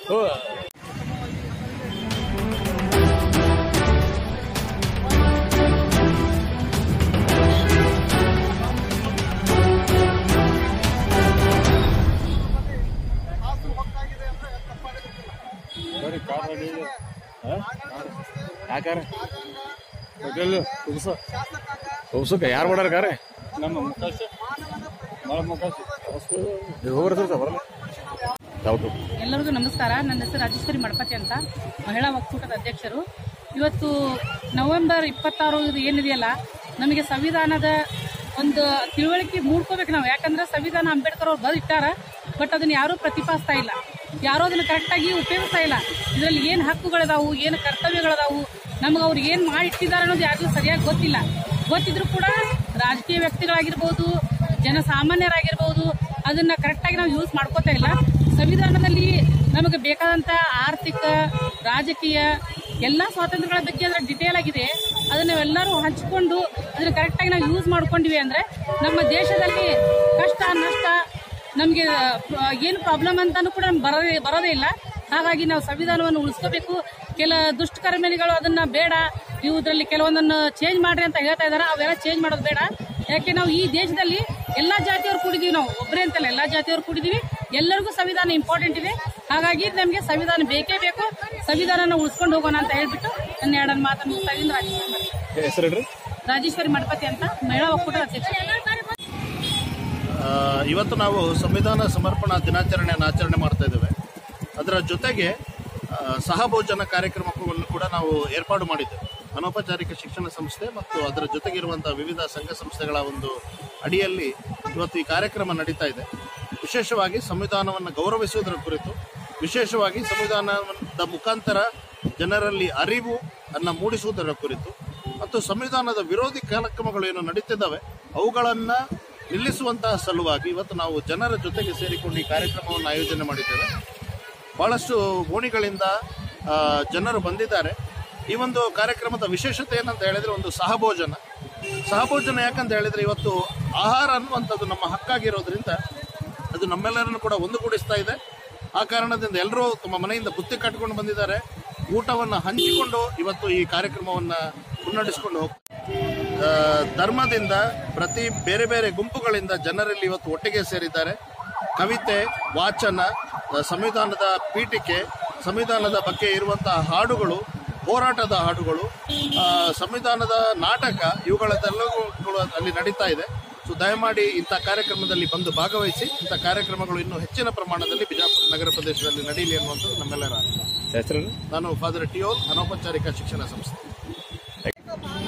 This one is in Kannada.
ಯಾಕಾರ ಉಬ್ಸಕ್ಕ ಯಾರು ಮಾಡಾರ ಕಾರ ನಮ್ಮ ಮುಖಾಶ ಮಳ ಮುಖಾಶ ಹೋಗ್ಬರ್ತಾರ ಬರಲ್ಲ ಡೌಟು ಎಲ್ಲರಿಗೂ ನಮಸ್ಕಾರ ನನ್ನ ಹೆಸರು ರಾಜೇಶ್ವರಿ ಮಡಪತಿ ಅಂತ ಮಹಿಳಾ ಒಕ್ಕೂಟದ ಅಧ್ಯಕ್ಷರು ಇವತ್ತು ನವೆಂಬರ್ ಇಪ್ಪತ್ತಾರು ಇದು ಏನಿದೆಯಲ್ಲ ನಮಗೆ ಸಂವಿಧಾನದ ಒಂದು ತಿಳುವಳಿಕೆ ಮೂಡ್ಕೋಬೇಕು ನಾವು ಯಾಕಂದ್ರೆ ಸಂವಿಧಾನ ಅಂಬೇಡ್ಕರ್ ಅವ್ರು ಬರೆದಿಟ್ಟಾರ ಬಟ್ ಅದನ್ನ ಯಾರೂ ಪ್ರತಿಪಾದಿಸ್ತಾ ಇಲ್ಲ ಯಾರೂ ಅದನ್ನ ಕರೆಕ್ಟಾಗಿ ಉಪಯೋಗಿಸ್ತಾ ಇಲ್ಲ ಇದರಲ್ಲಿ ಏನು ಹಕ್ಕುಗಳದಾವು ಏನು ಕರ್ತವ್ಯಗಳದಾವು ನಮ್ಗೆ ಅವ್ರು ಏನು ಮಾಡಿಟ್ಟಿದ್ದಾರೆ ಅನ್ನೋದು ಯಾರಿಗೂ ಸರಿಯಾಗಿ ಗೊತ್ತಿಲ್ಲ ಗೊತ್ತಿದ್ರು ಕೂಡ ರಾಜಕೀಯ ವ್ಯಕ್ತಿಗಳಾಗಿರ್ಬೋದು ಜನಸಾಮಾನ್ಯರಾಗಿರ್ಬೋದು ಅದನ್ನ ಕರೆಕ್ಟಾಗಿ ನಾವು ಯೂಸ್ ಮಾಡ್ಕೋತಾ ಇಲ್ಲ ಸಂವಿಧಾನದಲ್ಲಿ ನಮಗೆ ಬೇಕಾದಂತ ಆರ್ಥಿಕ ರಾಜಕೀಯ ಎಲ್ಲ ಸ್ವಾತಂತ್ರ್ಯಗಳ ಬಗ್ಗೆ ಅದರ ಡಿಟೇಲ್ ಆಗಿದೆ ಅದನ್ನ ನಾವೆಲ್ಲರೂ ಹಂಚಿಕೊಂಡು ಅದನ್ನ ಕರೆಕ್ಟಾಗಿ ನಾವು ಯೂಸ್ ಮಾಡ್ಕೊಂಡಿವಿ ಅಂದ್ರೆ ನಮ್ಮ ದೇಶದಲ್ಲಿ ಕಷ್ಟ ನಷ್ಟ ನಮಗೆ ಏನು ಪ್ರಾಬ್ಲಮ್ ಅಂತಾನು ಕೂಡ ನಮ್ಗೆ ಬರೋದೇ ಬರೋದೇ ಇಲ್ಲ ಹಾಗಾಗಿ ನಾವು ಸಂವಿಧಾನವನ್ನು ಉಳಿಸ್ಕೋಬೇಕು ಕೆಲ ದುಷ್ಟಕರ್ಮಿಗಳು ಅದನ್ನ ಬೇಡ ನೀವು ಇದರಲ್ಲಿ ಕೆಲವೊಂದನ್ನು ಚೇಂಜ್ ಮಾಡ್ರಿ ಅಂತ ಹೇಳ್ತಾ ಇದಾರೆ ಅವೆಲ್ಲ ಚೇಂಜ್ ಮಾಡೋದು ಬೇಡ ಯಾಕೆ ನಾವು ಈ ದೇಶದಲ್ಲಿ ಎಲ್ಲಾ ಜಾತಿಯವರು ಕೂಡಿದೀವಿ ನಾವು ಒಬ್ಬರೇ ಅಂತಲ್ಲ ಎಲ್ಲಾ ಜಾತಿಯವರು ಕೂಡಿದೀವಿ ಎಲ್ಲರಿಗೂ ಸಂವಿಧಾನ ಇಂಪಾರ್ಟೆಂಟ್ ಇದೆ ಹಾಗಾಗಿ ನಮಗೆ ಸಂವಿಧಾನ ಬೇಕೇ ಬೇಕು ಸಂವಿಧಾನನ ಉಳಿಸ್ಕೊಂಡು ಹೋಗೋಣ ಅಂತ ಹೇಳ್ಬಿಟ್ಟು ನನ್ನ ಎರಡನ್ನು ಮಾತನ್ನು ಮುಗಿಸ್ತಾ ಇದ್ದೀನಿ ರಾಜೇಶ್ವರಿ ಹೆಸರು ಹೇಳ್ರಿ ರಾಜೇಶ್ವರಿ ಮಠಪತಿ ಅಂತ ಮಹಿಳಾ ಒಕ್ಕೂಟದ ಅಧ್ಯಕ್ಷ ಆ, ಇವತ್ತು ನಾವು ಸಂವಿಧಾನ ಸಮರ್ಪಣಾ ದಿನಾಚರಣೆಯನ್ನು ಆಚರಣೆ ಮಾಡ್ತಾ ಇದ್ದೇವೆ ಅದರ ಜೊತೆಗೆ ಆ, ಸಹಭೋಜನ ಕಾರ್ಯಕ್ರಮವನ್ನು ಕೂಡ ನಾವು ಏರ್ಪಾಡು ಮಾಡಿದ್ದೇವೆ ಅನೌಪಚಾರಿಕ ಶಿಕ್ಷಣ ಸಂಸ್ಥೆ ಮತ್ತು ಅದರ ಜೊತೆಗಿರುವಂತಹ ವಿವಿಧ ಸಂಘ ಸಂಸ್ಥೆಗಳ ಒಂದು ಅಡಿಯಲ್ಲಿ ಇವತ್ತು ಈ ಕಾರ್ಯಕ್ರಮ ನಡೀತಾ ಇದೆ ವಿಶೇಷವಾಗಿ ಸಂವಿಧಾನವನ್ನು ಗೌರವಿಸುವುದರ ಕುರಿತು ವಿಶೇಷವಾಗಿ ಸಂವಿಧಾನದ ಮುಖಾಂತರ ಜನರಲ್ಲಿ ಅರಿವು ಅನ್ನ ಮೂಡಿಸುವುದರ ಕುರಿತು ಮತ್ತು ಸಂವಿಧಾನದ ವಿರೋಧಿ ಕಾರ್ಯಕ್ರಮಗಳು ಏನು ನಡೀತಿದ್ದಾವೆ ಅವುಗಳನ್ನ ನಿಲ್ಲಿಸುವಂತಹ ಸಲುವಾಗಿ ಇವತ್ತು ನಾವು ಜನರ ಜೊತೆಗೆ ಸೇರಿಕೊಂಡು ಈ ಕಾರ್ಯಕ್ರಮವನ್ನು ಆಯೋಜನೆ ಮಾಡಿದ್ದೇವೆ ಬಹಳಷ್ಟು ಓಣಿಗಳಿಂದ ಆ, ಜನರು ಬಂದಿದ್ದಾರೆ ಈ ಒಂದು ಕಾರ್ಯಕ್ರಮದ ವಿಶೇಷತೆ ಏನಂತ ಹೇಳಿದ್ರೆ ಒಂದು ಸಹಭೋಜನ ಸಹಭೋಜನ ಯಾಕಂತ ಹೇಳಿದ್ರೆ ಇವತ್ತು ಆಹಾರ ಅನ್ನುವಂಥದ್ದು ನಮ್ಮ ಹಕ್ಕಾಗಿರೋದ್ರಿಂದ ಅದು ನಮ್ಮೆಲ್ಲರನ್ನು ಕೂಡ ಒಂದುಗೂಡಿಸ್ತಾ ಇದೆ ಆ ಕಾರಣದಿಂದ ಎಲ್ಲರೂ ತಮ್ಮ ಮನೆಯಿಂದ ಬುತ್ತಿ ಕಟ್ಟಿಕೊಂಡು ಬಂದಿದ್ದಾರೆ ಊಟವನ್ನು ಹಂಚಿಕೊಂಡು ಇವತ್ತು ಈ ಕಾರ್ಯಕ್ರಮವನ್ನು ಮುನ್ನಡೆಸಿಕೊಂಡು ಹೋಗ್ತಾರೆ ಆ, ಧರ್ಮದಿಂದ ಪ್ರತಿ ಬೇರೆ ಬೇರೆ ಗುಂಪುಗಳಿಂದ ಜನರಲ್ಲಿ ಇವತ್ತು ಒಟ್ಟಿಗೆ ಸೇರಿದ್ದಾರೆ ಕವಿತೆ ವಾಚನ ಆ, ಸಂವಿಧಾನದ ಪೀಠಿಕೆ ಸಂವಿಧಾನದ ಬಗ್ಗೆ ಇರುವಂತಹ ಹಾಡುಗಳು ಹೋರಾಟದ ಹಾಡುಗಳು ಆ, ಸಂವಿಧಾನದ ನಾಟಕ ಇವುಗಳದೆಲ್ಲಗಳು ಅಲ್ಲಿ ನಡೀತಾ ಇದೆ ಸೊ ದಯಮಾಡಿ ಇಂಥ ಕಾರ್ಯಕ್ರಮದಲ್ಲಿ ಬಂದು ಭಾಗವಹಿಸಿ ಇಂಥ ಕಾರ್ಯಕ್ರಮಗಳು ಇನ್ನೂ ಹೆಚ್ಚಿನ ಪ್ರಮಾಣದಲ್ಲಿ ಬಿಜಾಪುರ ನಗರ ಪ್ರದೇಶದಲ್ಲಿ ನಡೆಯಲಿ ಅನ್ನುವಂಥದ್ದು ನಮ್ಮೆಲ್ಲರ ಆಶೆ. ಹೆಸರು ನಾನು ಫಾದರ್ ಟಿಯೋಲ್ ಅನೌಪಚಾರಿಕ ಶಿಕ್ಷಣ ಸಂಸ್ಥೆ